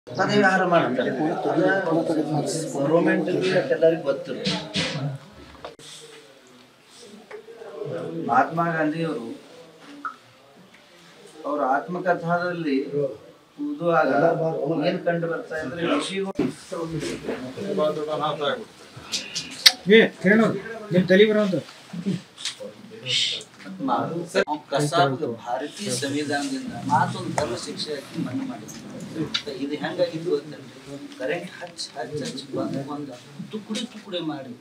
ಅದೇ ವ್ಯವಹಾರ ಮಾಡ್ತಾರೆ ಗೌರ್ಮೆಂಟ್ ಎಲ್ಲರಿಗೂ ಗೊತ್ತು ಮಹಾತ್ಮ ಗಾಂಧಿಯವರು ಅವರ ಆತ್ಮಕಥಾದಲ್ಲಿ ಓದುವಾಗ ಏನ್ ಕಂಡು ಬರ್ತಾ ಇದ್ರೆ ಋಷಿಗಳು ಏ ಕಿರಣ್ ನಿಮ್ ತಲೆ ಬರೋದು ನಾವು ಕಸಾಬ್ ಭಾರತೀಯ ಸಂವಿಧಾನದಿಂದ ಮಾತೊಂದು ಧರ್ಮ ಶಿಕ್ಷೆ ಹಾಕಿ ಮಣ್ಣು ಮಾಡಿದ್ರು ಇದು ಹೆಂಗಾಗಿತ್ತು ಅಂತಂದ್ರೆ ಕರೆಂಟ್ ಹಚ್ಚ ಹಚ್ಚ ಹಚ್ಚಿ ಬಂದು ಬಂದ ತುಕುಡಿ ತುಕುಡಿ ಮಾಡಿ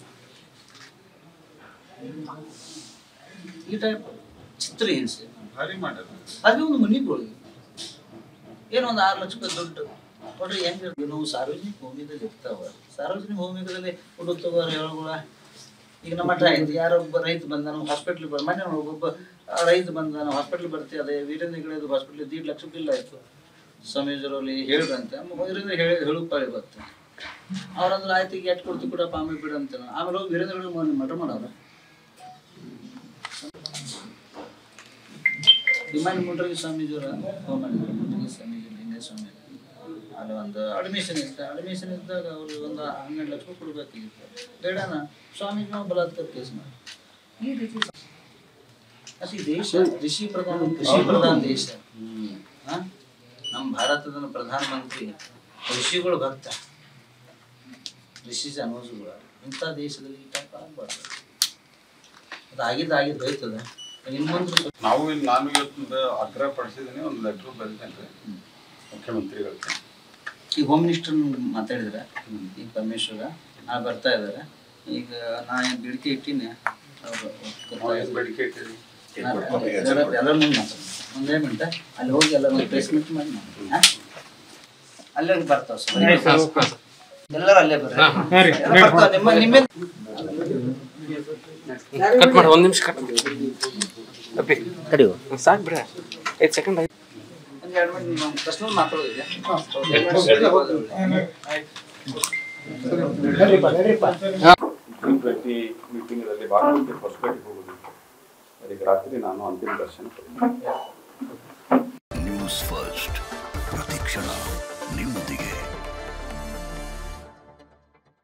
ಈ ಟೈಪ್ ಚಿತ್ರ ಹಿಂಸೆ ಭಾರಿ ಮಾಡ್ಯಾರ ಅದೇ ಒಂದು ಮನಿಗೊಳಗೆ ಏನೋ ಒಂದು ಆರು ಲಕ್ಷ ರೂಪಾಯಿ ದುಡ್ಡು ನೋಡ್ರಿ ಹೆಂಗೆ ನಾವು ಸಾರ್ವಜನಿಕ ಭೂಮಿದಲ್ಲಿ ಇರ್ತಾವ ಸಾರ್ವಜನಿಕ ಭೂಮಿಗಳಲ್ಲಿ ಹುಡುಕ್ತವ ಹೇಳುಗಳ ಈಗ ನಮ್ಮ ಹತ್ರ ಆಯ್ತು ಯಾರೋ ಒಬ್ಬ ರೈತ ಬಂದ ನಾವು ಹಾಸ್ಪಿಟ್ಲ್ ಬರ್ ಮೊನ್ನೆ ನಾವು ಒಬ್ಬ ಆ ರೈತ ಬಂದ ನಾವು ಹಾಸ್ಪಿಟ್ಲ್ ಬರ್ತೀವಿ ಅದೇ ವೀರೇಂದ್ರ ಗಿಡದ ಹಾಸ್ಪಿಟ್ಲ್ ದೀಡ್ ಲಕ್ಷ ಬಿಲ್ ಆಯ್ತು ಸಮೀಜರಲ್ಲಿ ಹೇಳ್ರಂತೆ ವೀರೇಂದ್ರ ಹೇಳಿ ಹೇಳು ಪಾಳಿ ಬರ್ತದೆ ಅವ್ರಂದ್ರೆ ಆಯ್ತು ಈಗ ಎಟ್ ಕೊಡ್ತೀವಿ ಕೂಡ ಆಮೇಲೆ ಬಿಡು ಅಂತ ಆಮೇಲೆ ಹೋಗಿ ವೀರೇಂದ್ರ ಗಿಡ ಮಠ ಮಾಡೋರು ವಿಮಾನ ಮುಂಡ್ರಿಗೆ ಸ್ವಾಮೀಜಿಯವರ ಹೋಮ ಮುಂಡ್ರಿಗೆ ಸ್ವಾಮೀಜಿ ಲಿಂಗ ಸ್ವಾಮಿ ಅಲ್ಲಿ ಒಂದು ಅಡ್ಮಿಷನ್ ಇತ್ತು ಅಡ್ಮಿಷನ್ ಇದ್ದಾಗ ಅವರು ಒಂದು ಹನ್ನೆರಡು ಲಕ್ಷ ಕೊಡ್ಬೇಕಾಗಿತ್ತು ಬೇಡನ ಸ್ವಾಮೀಜಿ ನಾವು ಬಲಾತ್ಕಾರ ಕೇಸ್ ಮಾಡಿ ಈ ರೀತಿ ಅದು ಈ ದೇಶ ಕೃಷಿ ಪ್ರಧಾನ ಕೃಷಿ ಪ್ರಧಾನ ದೇಶ ಹಾ? ನಮ್ಮ ಭಾರತದ ಪ್ರಧಾನಮಂತ್ರಿ ಋಷಿಗಳು ಭಕ್ತ ಋಷಿ ಜನೋಜುಗಳು ಇಂಥ ದೇಶದಲ್ಲಿ ಈ ಟೈಪ್ ಆಗ್ಬಾರ್ದು ಅದು ಆಗಿದ್ದು ಆಗಿದ್ದು ಹೋಯ್ತದ ಇನ್ನು ಮುಂದೆ ಸ್ವಲ್ಪ ನಾವು ಇಲ್ಲಿ ನಾನು ಇವತ್ತು ಆಗ್ರಹ ಪಡಿಸಿದ್ದೀನಿ ಒಂದು ಲೆಟ್ರ್ ಬರೀತೇನೆ ಮುಖ್ಯಮಂತ್ರಿಗಳಿಗೆ ಈಗ ಹೋಮ್ ಮಿನಿಸ್ಟರ್ ಮಾತಾಡಿದ್ರ ಈಗ ಪರಮೇಶ್ವರ ನಾ ಬರ್ತಾ ಇದಾರೆ ಈಗ ನಾ ಏನ್ ಬೇಡಿಕೆ ಇಟ್ಟಿನಿ ಅವರು ನಾವು ಏನು ಬೇಡಿಕೆ ಇಟ್ಟಿರಿ ಎಲ್ಲರ ಮುಂದೆ ಮಾತಾಡ್ತೀನಿ ಒಂದೇ ಮಿನಿಟ್ ಅಲ್ಲಿ ಹೋಗಿ ಎಲ್ಲ ಒಂದು ಪ್ರೆಸ್ ಮೀಟ್ ಮಾಡಿ ಮಾತಾಡ್ತೀನಿ, ಹಾ? ಅಲ್ಲೇ ಹೋಗಿ ಬರ್ತಾವ ಸರ್ ಎಲ್ಲರೂ ಅಲ್ಲೇ ಬರ್ರಿ ಹಾ ರೀ ಎಲ್ಲ ಬರ್ತಾವ ನಿಮ್ಮ ನಿಮ್ಮ ಕಟ್ ಮಾಡು ಒಂದ್ ನಿಮಿಷ ಕಟ್ ಅಪ್ಪಿ ತಡಿವು ಸಾಕ್ ಬಿಡ ಐದ್ ಸೆಕೆಂಡ್ ಆಯ್ತು ಒಂದು ಎರಡು ಮಿನಿಟ್ ನಮ್ಮ ಪರ್ಸನಲ್ ಮಾತಾಡೋದಿದೆ ಪ್ರತಿ ಮೀಟಿಂಗಲ್ಲಿ ಭಾಗವಹಿಸಿ ಹೊಸಪೇಟೆಗೆ ಹೋಗೋದಿತ್ತು ಅದಕ್ಕೆ ರಾತ್ರಿ ನಾನು ಅಂತಿಮ ದರ್ಶನ ಪಡೆದೆ ನ್ಯೂಸ್ ಫಸ್ಟ್ ಪ್ರತಿಕ್ಷಣ ನಿಮ್ಮೊಂದಿಗೆ